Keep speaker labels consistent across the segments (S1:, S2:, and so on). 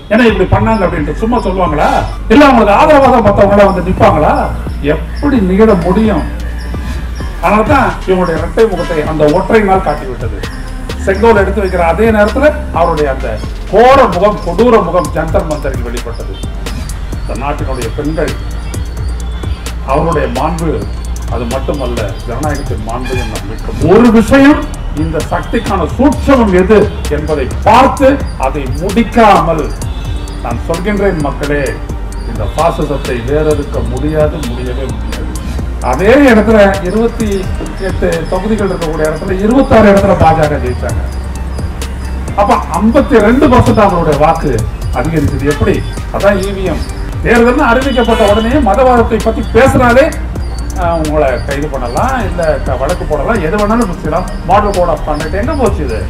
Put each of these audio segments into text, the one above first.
S1: ஏன்னா இப்படி பண்ணாங்க அப்படின்ட்டு சும்மா சொல்லுவாங்களா இல்ல அவங்களுக்கு ஆதரவா தான் மத்தவங்க வந்து நிப்பாங்களா எப்படி நிகழ முடியும் அதனால்தான் இவங்களுடைய இரட்டை முகத்தை அந்த ஒற்றை நாள் காட்டிவிட்டது செங்கோல் எடுத்து வைக்கிற அதே நேரத்துல அவருடைய அந்த கோர முகம் கொடூர முகம் ஜந்தர் மந்தரில் வெளிப்பட்டது இந்த நாட்டினுடைய பெண்கள் அவருடைய மாண்பு அது மட்டுமல்ல ஜனநாயகத்தின் மாண்பையும் நாம் மீட்கும் ஒரு விஷயம் இந்த சக்திக்கான சூட்சமம் எது என்பதை பார்த்து அதை முடிக்காமல் நான் சொல்கின்றேன் மக்களே இந்த பாசிசத்தை வேறறுக்க முடியாது முடியவே முடியாது அதே இடத்துல இருபத்தி எட்டு தொகுதிகள் இருக்கக்கூடிய இடத்துல இருபத்தாறு இடத்துல பாஜக ஜெயிச்சாங்க அப்ப 52% ரெண்டு பர்சன்ட் அவங்களுடைய வாக்கு அதிகரிச்சது எப்படி அதான் இவிஎம் தேர்தல்னு அறிவிக்கப்பட்ட உடனே மதவாதத்தை பத்தி பேசினாலே அஹ், உங்களை கைது பண்ணலாம் இல்ல க- வழக்கு போடலாம் எது வேணாலும் செய்யலாம் மாடல் கோட் ஆஃப் கான்டக்ட் எங்க போச்சு இது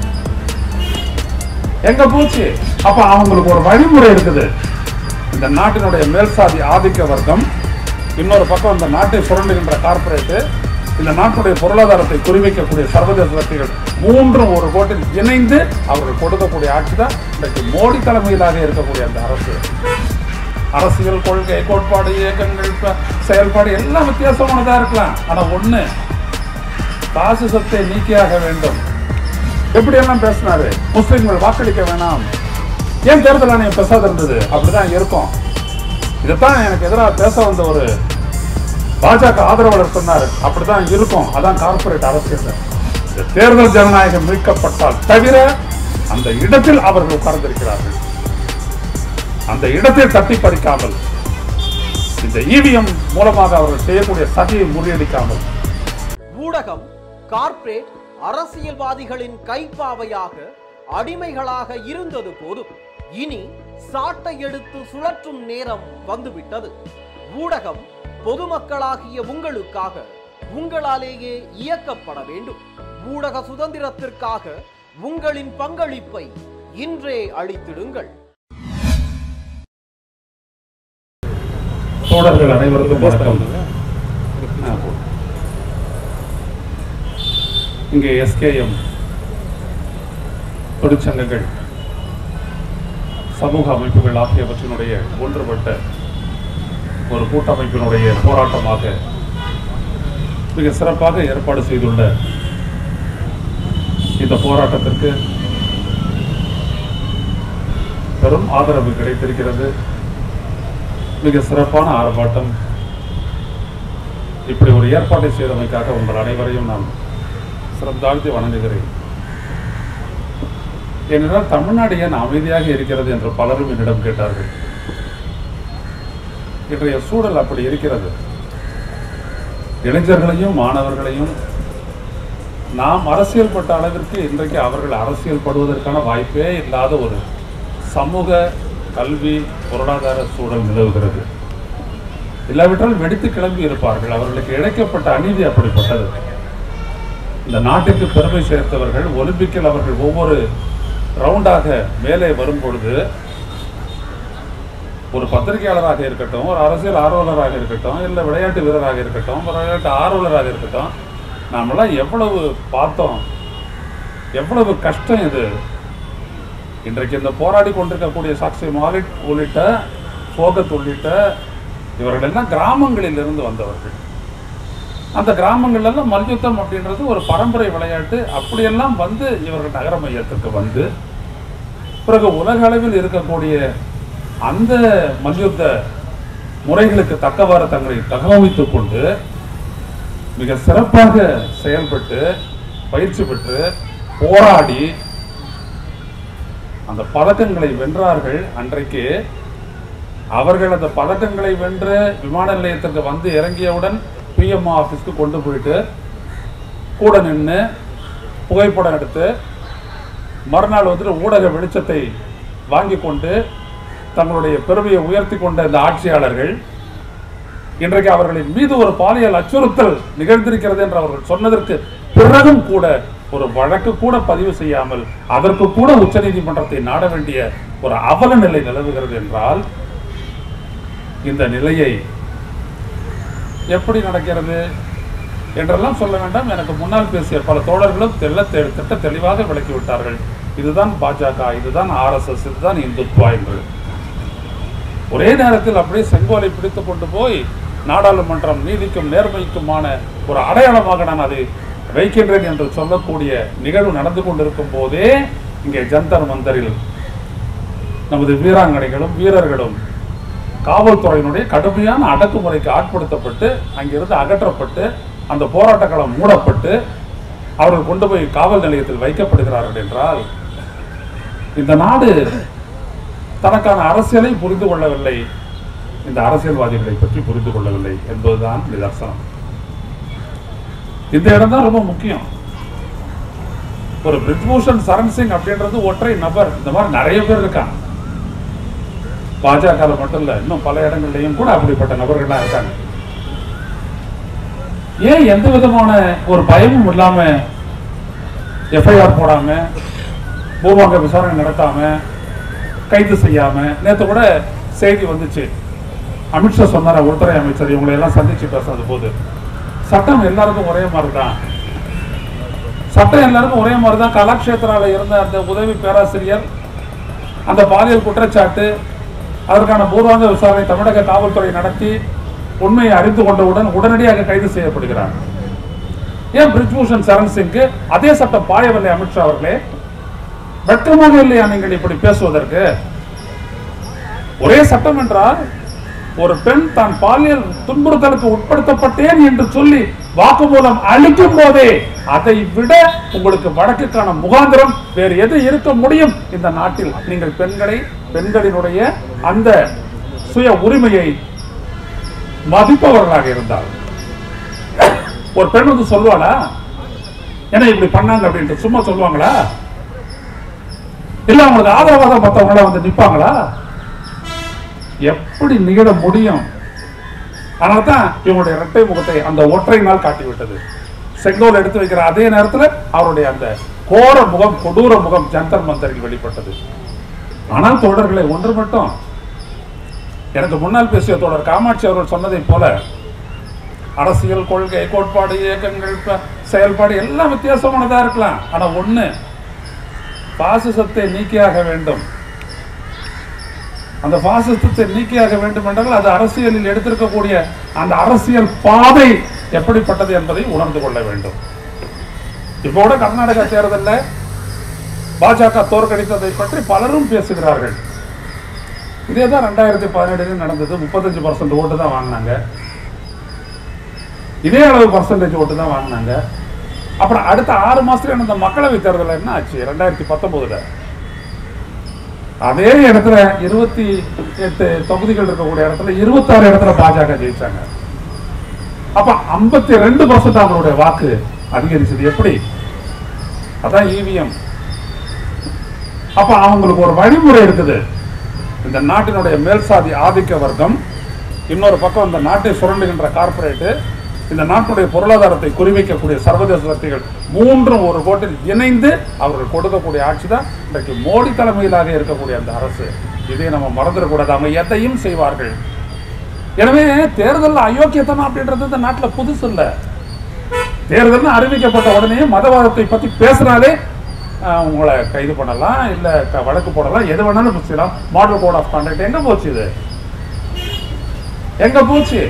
S1: எங்க போச்சு அப்ப அவங்களுக்கு ஒரு வழிமுறை இருக்குது இந்த நாட்டினுடைய மேல்சாதி ஆதிக்க வர்க்கம் இன்னொரு பக்கம் இந்த நாட்டை சுரண்டுகின்ற கார்ப்பரேட் இந்த நாட்டுடைய பொருளாதாரத்தை குறிவைக்கக்கூடிய சர்வதேச சக்திகள் மூன்றும் ஒரு கோட்டில் இணைந்து அவர்கள் கொடுக்கக்கூடிய ஆட்சி தான் இன்றைக்கு மோடி தலைமையிலாக இருக்கக்கூடிய அந்த அரசு அரசியல் கொள்கை கோட்பாடு இயக்கங்கள் ப- செயல்பாடு எல்லாம் வித்தியாசமானதா இருக்கலாம் ஆனா ஒண்ணு பாசிசத்தை நீக்கியாக வேண்டும் எப்படி எல்லாம் பேசினாரு முஸ்லிம்கள் வாக்களிக்க வேணாம் ஏன் தேர்தல் ஆணையம் பேசாத இருந்தது அப்படிதான் இருக்கும் இதைத்தான் எனக்கு எதிராக பேச வந்த ஒரு பாஜக ஆதரவாளர் சொன்னாரு அப்படிதான் இருக்கும் அதான் கார்ப்பரேட் அரசியல் இந்த தேர்தல் ஜனநாயகம் மீட்கப்பட்டால் தவிர அந்த இடத்தில் அவர்கள் உட்கார்ந்திருக்கிறார்கள் அந்த இடத்தை தட்டி பறிக்காமல் இந்த இவிஎம் மூலமாக அவர்கள் செய்யக்கூடிய சதியை முறியடிக்காமல்
S2: ஊடகம் கார்ப்பரேட் அரசியல்வாதிகளின் கைப்பாவையாக அடிமைகளாக இருந்தது போதும் இனி சாட்டை எடுத்து சுழற்றும் நேரம் வந்துவிட்டது ஊடகம் பொதுமக்களாகிய உங்களுக்காக உங்களாலேயே இயக்கப்பட வேண்டும் ஊடக சுதந்திரத்திற்காக உங்களின் பங்களிப்பை இன்றே அளித்திடுங்கள்
S1: தோழர்கள் அனைவருக்கும் வணக்கம் ஆ, போ. இங்கே எஸ்கேஎம் தொழிற்சங்கங்கள் சமூக அமைப்புகள் ஆகியவற்றினுடைய ஒன்றுபட்ட ஒரு கூட்டமைப்பினுடைய போராட்டமாக மிக சிறப்பாக ஏற்பாடு செய்துள்ள இந்த போராட்டத்திற்கு பெரும் ஆதரவு கிடைத்திருக்கிறது மிக சிறப்பான ஆர்ப்பாட்டம் இப்படி ஒரு ஏற்பாட்டை செய்தமைக்காக உங்கள் அனைவரையும் நான் சிறந்தாழ்த்தி வணங்குகிறேன் ஏனென்றால் தமிழ்நாடு ஏன் அமைதியாக இருக்கிறது என்று பலரும் என்னிடம் கேட்டார்கள் இன்றைய சூழல் அப்படி இருக்கிறது இளைஞர்களையும் மாணவர்களையும் நாம் அரசியல் பட்ட அளவிற்கு இன்றைக்கு அவர்கள் அரசியல் படுவதற்கான வாய்ப்பே இல்லாத ஒரு சமூக கல்வி பொருளாதார சூழல் நிலவுகிறது இல்லாவிட்டால் வெடித்து கிளம்பி இருப்பார்கள் அவர்களுக்கு இழைக்கப்பட்ட அநீதி அப்படிப்பட்டது இந்த நாட்டுக்கு பெருமை சேர்த்தவர்கள் ஒலிம்பிக்கில் அவர்கள் ஒவ்வொரு ரவுண்டாக மேலே வரும் பொழுது ஒரு பத்திரிகையாளராக இருக்கட்டும் ஒரு அரசியல் ஆர்வலராக இருக்கட்டும் இல்லை விளையாட்டு வீரராக இருக்கட்டும் ஒரு விளையாட்டு ஆர்வலராக இருக்கட்டும் நாமெல்லாம் எவ்வளவு பார்த்தோம் எவ்வளவு கஷ்டம் இது இன்றைக்கு இந்த போராடி கொண்டிருக்கக்கூடிய சாக்சி மாலிக் உள்ளிட்ட சோகத் உள்ளிட்ட இவர்கள் எல்லாம் கிராமங்களில் இருந்து வந்தவர்கள் அந்த கிராமங்கள்ல எல்லாம் மல்யுத்தம் அப்படின்றது ஒரு பரம்பரை விளையாட்டு அப்படியெல்லாம் வந்து இவர்கள் நகர மையத்திற்கு வந்து பிறகு உலக அளவில் இருக்கக்கூடிய அந்த மல்யுத்த முறைகளுக்கு தக்கவாறு தங்களை தகவமைத்துக் கொண்டு மிக சிறப்பாக செயல்பட்டு பயிற்சி பெற்று போராடி அந்த பதக்கங்களை வென்றார்கள் அன்றைக்கு அவர்கள் அந்த பதக்கங்களை வென்று விமான நிலையத்திற்கு வந்து இறங்கியவுடன் பிஎம்ஓ ஆஃபீஸ்க்கு கொண்டு போயிட்டு கூட நின்று புகைப்படம் எடுத்து மறுநாள் வந்துட்டு ஊடக வெளிச்சத்தை வாங்கி கொண்டு தங்களுடைய பெருமையை உயர்த்தி கொண்ட இந்த ஆட்சியாளர்கள் இன்றைக்கு அவர்களின் மீது ஒரு பாலியல் அச்சுறுத்தல் நிகழ்ந்திருக்கிறது என்று அவர்கள் சொன்னதற்கு பிறகும் கூட ஒரு வழக்கு கூட பதிவு செய்யாமல் அதற்கு கூட உச்சநீதிமன்றத்தை நாட வேண்டிய ஒரு அவல நிலை நிலவுகிறது என்றால் இந்த நிலையை எப்படி நடக்கிறது என்றெல்லாம் சொல்ல வேண்டாம் எனக்கு முன்னால் பேசிய பல தோழர்களும் தெல்ல தெ- திட்ட தெளிவாக விளக்கி விட்டார்கள் இதுதான் பாஜக இதுதான் ஆர்எஸ்எஸ் இதுதான் இந்துத்வா என்று ஒரே நேரத்தில் அப்படியே செங்கோலை பிடித்து கொண்டு போய் நாடாளுமன்றம் நீதிக்கும் நேர்மைக்குமான ஒரு அடையாளமாக நான் அதை வைக்கின்றேன் என்று சொல்லக்கூடிய நிகழ்வு நடந்து கொண்டிருக்கும் போதே இங்கே ஜந்தர் மந்தரில் நமது வீராங்கனைகளும் வீரர்களும் காவல்துறையினுடைய கடுமையான அடக்குமுறைக்கு ஆட்படுத்தப்பட்டு அங்கிருந்து அகற்றப்பட்டு அந்த போராட்ட களம் மூடப்பட்டு அவர்கள் கொண்டு போய் காவல் நிலையத்தில் வைக்கப்படுகிறார்கள் என்றால் இந்த நாடு தனக்கான அரசியலை புரிந்து கொள்ளவில்லை இந்த அரசியல்வாதிகளை பற்றி புரிந்து கொள்ளவில்லை என்பதுதான் நிதர்சனம் இந்த இடம் தான் ரொம்ப முக்கியம் ஒரு பிரிஜ்பூஷன் சரண் சிங் அப்படின்றது ஒற்றை நபர் இந்த மாதிரி நிறைய பேர் இருக்காங்க பாஜக மட்டும் இல்ல இன்னும் பல இடங்கள்லயும் கூட அப்படிப்பட்ட நபர்கள்லாம் இருக்காங்க ஏன் எந்த விதமான ஒரு பயமும் இல்லாம எஃப்ஐஆர் போடாம பூர்வாங்க விசாரணை நடத்தாம கைது செய்யாம நேத்து கூட செய்தி வந்துச்சு அமித்ஷா சொன்னார் உள்துறை அமைச்சர் இவங்களை எல்லாம் சந்திச்சு பேசுறது போது சட்டம் எல்லாருக்கும் ஒரே மாதிரி தான் சட்டம் எல்லாருக்கும் ஒரே மாதிரி தான் கலாக்ஷேத்ரால இருந்த அந்த உதவி பேராசிரியர் அந்த பாலியல் குற்றச்சாட்டு அதற்கான பூர்வாங்க விசாரணை தமிழக காவல்துறை நடத்தி உண்மையை அறிந்து கொண்டவுடன் உடனடியாக கைது செய்யப்படுகிறார் ஏன் பிரிஜ்பூஷன் சரண் சிங்க்கு அதே சட்டம் பாயவில்லை அமித்ஷா அவர்களே வெட்கமாக இல்லையா நீங்கள் இப்படி பேசுவதற்கு ஒரே சட்டம் என்றால் ஒரு பெண் தான் பாலியல் துன்புறுத்தலுக்கு உட்படுத்தப்பட்டேன் என்று சொல்லி வாக்குமூலம் அளிக்கும் போதே அதை விட உங்களுக்கு வழக்குக்கான முகாந்திரம் வேறு எது இருக்க முடியும் இந்த நாட்டில் நீங்கள் பெண்களை பெண்களினுடைய அந்த சுய உரிமையை மதிப்பவர்களாக இருந்தால் ஒரு பெண் வந்து சொல்லுவாளா என்ன இப்படி பண்ணாங்க அப்படின்ட்டு சும்மா சொல்லுவாங்களா இல்ல அவங்களுக்கு ஆதரவாக தான் மற்றவங்கள வந்து நிப்பாங்களா எப்படி நிகழ முடியும் அதனால தான் இவங்களுடைய இரட்டை முகத்தை அந்த ஒற்றை நாள் காட்டிவிட்டது செங்கோல் எடுத்து வைக்கிற அதே நேரத்தில் அவருடைய அந்த கோர முகம் கொடூர முகம் ஜந்தர் மந்தரில் வெளிப்பட்டது ஆனால் தோழர்களை ஒன்று மட்டும் எனக்கு முன்னால் பேசிய தோழர் காமாட்சி அவர்கள் சொன்னதை போல அரசியல் கொள்கை கோட்பாடு இயக்கங்கள் ப- செயல்பாடு எல்லாம் வித்தியாசமானதா இருக்கலாம் ஆனா ஒண்ணு பாசிசத்தை நீக்கியாக வேண்டும் அந்த பாசிசத்தை நீக்கியாக வேண்டும் என்றால் அது அரசியலில் எடுத்திருக்கக்கூடிய அந்த அரசியல் பாதை எப்படிப்பட்டது என்பதை உணர்ந்து கொள்ள வேண்டும் இப்போ கூட கர்நாடக தேர்தல்ல பாஜக தோற்கடித்ததை பற்றி பலரும் பேசுகிறார்கள் இதே தான் ரெண்டாயிரத்தி பதினேழுல நடந்தது முப்பத்தஞ்சு பர்சன்ட் ஓட்டு தான் வாங்கினாங்க இதே அளவு பர்சன்டேஜ் ஓட்டு தான் வாங்கினாங்க அப்புறம் அடுத்த ஆறு மாசத்துல நடந்த மக்களவை தேர்தல் என்ன ஆச்சு ரெண்டாயிரத்தி பத்தொன்பதுல அதே இடத்துல இருபத்தி எட்டு தொகுதிகள் இருக்கக்கூடிய இடத்துல இருபத்தாறு இடத்துல பாஜக ஜெயிச்சாங்க அப்ப ஐம்பத்தி ரெண்டு பர்சன்ட் அவங்களுடைய வாக்கு அதிகரிச்சது எப்படி அதான் இவிஎம் அப்ப அவங்களுக்கு ஒரு வழிமுறை இருக்குது இந்த நாட்டினுடைய மேல்சாதி ஆதிக்க வர்க்கம் இன்னொரு பக்கம் இந்த நாட்டை சுரண்டுகின்ற கார்ப்பரேட்டு இந்த நாட்டுடைய பொருளாதாரத்தை குறிவைக்கக்கூடிய சர்வதேச சக்திகள் மூன்றும் ஒரு கோட்டில் இணைந்து அவர்கள் கொடுக்கக்கூடிய ஆட்சி தான் இன்றைக்கு மோடி தலைமையிலாக இருக்கக்கூடிய அந்த அரசு இதை நம்ம மறந்துடக்கூடாது அவங்க எதையும் செய்வார்கள் எனவே தேர்தல் அயோக்கியத்தனம் அப்படின்றது இந்த நாட்டில் புதுசு இல்லை தேர்தல்னு அறிவிக்கப்பட்ட உடனே மதவாதத்தை பத்தி பேசினாலே ஆஹ், உங்களை கைது பண்ணலாம் இல்ல க- வழக்கு போடலாம் எது வேணாலும் செய்யலாம் மாடல் கோட் ஆஃப் கான்டக்ட் எங்க போச்சு இது எங்க போச்சு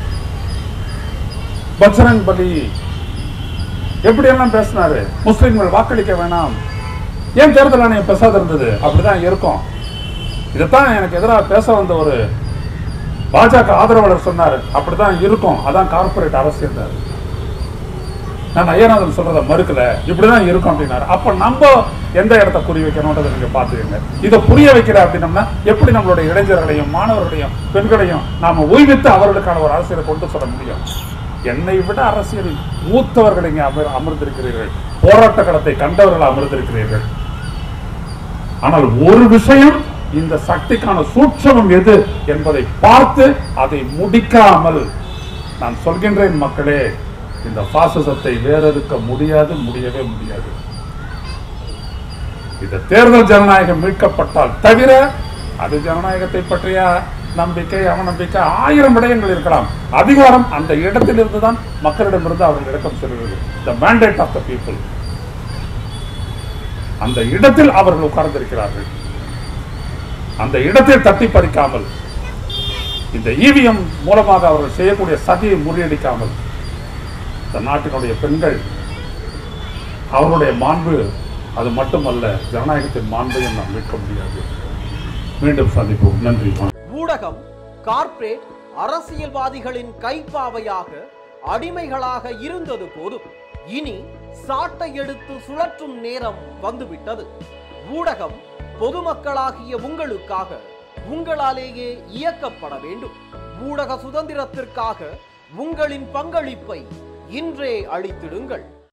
S1: பஜ்ரங் பலி எப்படி எல்லாம் பேசினாரு முஸ்லிம்கள் வாக்களிக்க வேணாம் ஏன் தேர்தல் ஆணையம் பேசாத இருந்தது அப்படிதான் இருக்கும் இதைத்தான் எனக்கு எதிராக பேச வந்த ஒரு பாஜக ஆதரவாளர் சொன்னாரு அப்படிதான் இருக்கும் அதான் கார்ப்பரேட் அரசியல் நான் ஐயநாதன் சொல்றத மறுக்கல இப்படிதான் இருக்கும் அப்படின்னாரு அப்ப நம்ம எந்த இடத்த குறி வைக்கணும்ன்றதை நீங்க பாத்துக்கங்க இதை புரிய வைக்கிற அப்படின்னம்னா எப்படி நம்மளுடைய இளைஞர்களையும் மாணவர்களையும் பெண்களையும் நாம ஓய்வித்து அவர்களுக்கான ஒரு அரசியலை கொண்டு சொல்ல முடியும் என்னை விட அரசியலில் மூத்தவர்கள் இங்கே அமர் அமர்ந்திருக்கிறீர்கள் போராட்ட களத்தை கண்டவர்கள் அமர்ந்திருக்கிறீர்கள் ஆனால் ஒரு விஷயம் இந்த சக்திக்கான சூட்சமம் எது என்பதை பார்த்து அதை முடிக்காமல் நான் சொல்கின்றேன் மக்களே இந்த பாசிசத்தை வேறறுக்க முடியாது முடியவே முடியாது இந்த தேர்தல் ஜனநாயகம் மீட்கப்பட்டால் தவிர அது ஜனநாயகத்தை பற்றிய நம்பிக்கை அவநம்பிக்கை ஆயிரம் விடயங்கள் இருக்கலாம் அதிகாரம் அந்த இடத்திலிருந்து தான் மக்களிடமிருந்து அவர்கள் இறக்கம் செல்கிறது the mandate of the people அந்த இடத்தில் அவர்கள் உட்கார்ந்திருக்கிறார்கள் அந்த இடத்தை தட்டி பறிக்காமல் இந்த ஈவிஎம் மூலமாக அவர்கள் செய்யக்கூடிய சதியை முறியடிக்காமல் இந்த நாட்டினுடைய பெண்கள் அவர்களுடைய மாண்பு அது மட்டுமல்ல ஜனநாயகத்தின் மாண்பையும் நாம் மீட்க முடியாது மீண்டும் சந்திப்போம் நன்றி வணக்கம்.
S2: ஊடகம் கார்ப்பரேட் அரசியல்வாதிகளின் கைப்பாவையாக அடிமைகளாக இருந்தது போதும் இனி சாட்டை எடுத்து சுழற்றும் நேரம் வந்துவிட்டது ஊடகம் பொதுமக்களாகிய உங்களுக்காக உங்களாலேயே இயக்கப்பட வேண்டும் ஊடக சுதந்திரத்திற்காக உங்களின் பங்களிப்பை இன்றே அளித்திடுங்கள்